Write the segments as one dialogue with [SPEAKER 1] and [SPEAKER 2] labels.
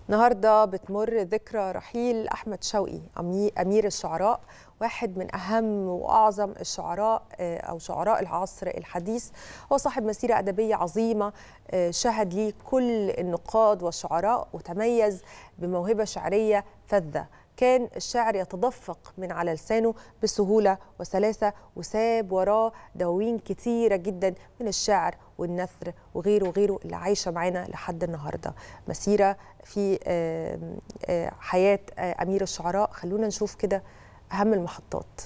[SPEAKER 1] النهارده بتمر ذكرى رحيل احمد شوقي امير الشعراء واحد من اهم واعظم الشعراء او شعراء العصر الحديث هو صاحب مسيره ادبيه عظيمه شهد ليه كل النقاد والشعراء وتميز بموهبه شعريه فذه كان الشعر يتدفق من على لسانه بسهولة وسلاسة وساب وراه دواوين كتيرة جدا من الشعر والنثر وغيره وغيره اللي عايشة معانا لحد النهاردة مسيرة في حياة أمير الشعراء خلونا نشوف كده أهم المحطات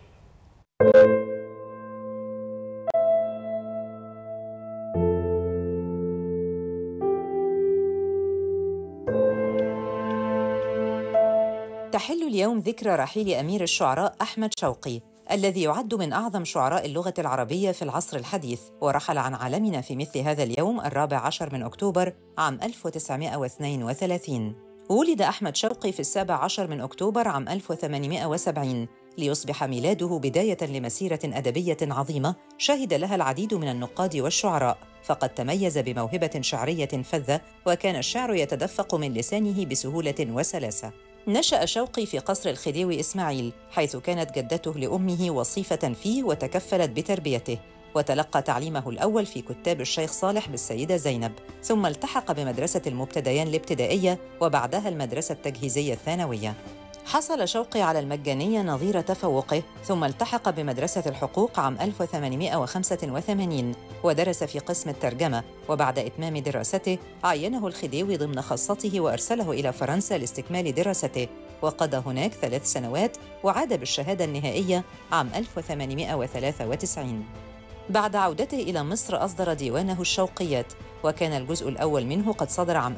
[SPEAKER 2] تحل اليوم ذكرى رحيل أمير الشعراء أحمد شوقي الذي يعد من أعظم شعراء اللغة العربية في العصر الحديث ورحل عن عالمنا في مثل هذا اليوم الرابع عشر من أكتوبر عام 1932 ولد أحمد شوقي في السابع عشر من أكتوبر عام 1870 ليصبح ميلاده بداية لمسيرة أدبية عظيمة شهد لها العديد من النقاد والشعراء فقد تميز بموهبة شعرية فذة وكان الشعر يتدفق من لسانه بسهولة وسلاسة نشأ شوقي في قصر الخديوي إسماعيل حيث كانت جدته لأمه وصيفة فيه وتكفلت بتربيته وتلقى تعليمه الأول في كتاب الشيخ صالح بالسيدة زينب ثم التحق بمدرسة المبتديان الابتدائية وبعدها المدرسة التجهيزية الثانوية حصل شوقي على المجانية نظير تفوقه ثم التحق بمدرسة الحقوق عام 1885 ودرس في قسم الترجمة وبعد إتمام دراسته عينه الخديوي ضمن خاصته وأرسله إلى فرنسا لاستكمال دراسته وقضى هناك ثلاث سنوات وعاد بالشهادة النهائية عام 1893 بعد عودته إلى مصر أصدر ديوانه الشوقيات وكان الجزء الأول منه قد صدر عام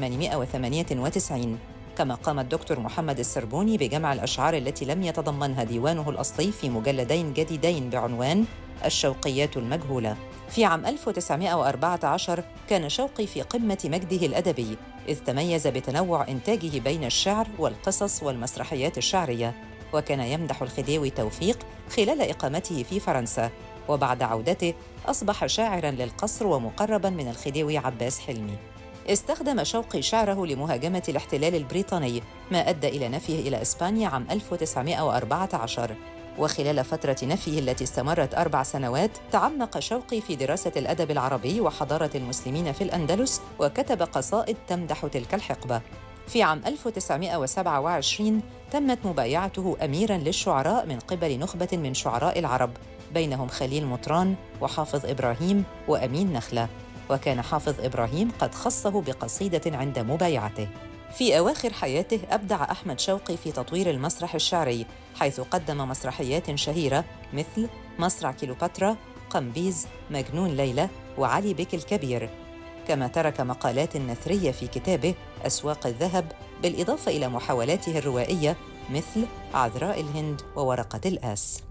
[SPEAKER 2] 1898 كما قام الدكتور محمد السربوني بجمع الأشعار التي لم يتضمنها ديوانه الأصلي في مجلدين جديدين بعنوان الشوقيات المجهولة في عام 1914 كان شوقي في قمة مجده الأدبي إذ تميز بتنوع إنتاجه بين الشعر والقصص والمسرحيات الشعرية وكان يمدح الخديوي توفيق خلال إقامته في فرنسا وبعد عودته أصبح شاعراً للقصر ومقرباً من الخديوي عباس حلمي استخدم شوقي شعره لمهاجمة الاحتلال البريطاني ما أدى إلى نفيه إلى إسبانيا عام 1914 وخلال فترة نفيه التي استمرت أربع سنوات تعمق شوقي في دراسة الأدب العربي وحضارة المسلمين في الأندلس وكتب قصائد تمدح تلك الحقبة في عام 1927 تمت مبايعته أميراً للشعراء من قبل نخبة من شعراء العرب بينهم خليل مطران وحافظ إبراهيم وأمين نخلة وكان حافظ إبراهيم قد خصه بقصيدة عند مبايعته في أواخر حياته أبدع أحمد شوقي في تطوير المسرح الشعري حيث قدم مسرحيات شهيرة مثل مسرح كيلوباترا قمبيز مجنون ليلى وعلي بك الكبير كما ترك مقالات نثرية في كتابه أسواق الذهب بالإضافة إلى محاولاته الروائية مثل عذراء الهند وورقة الآس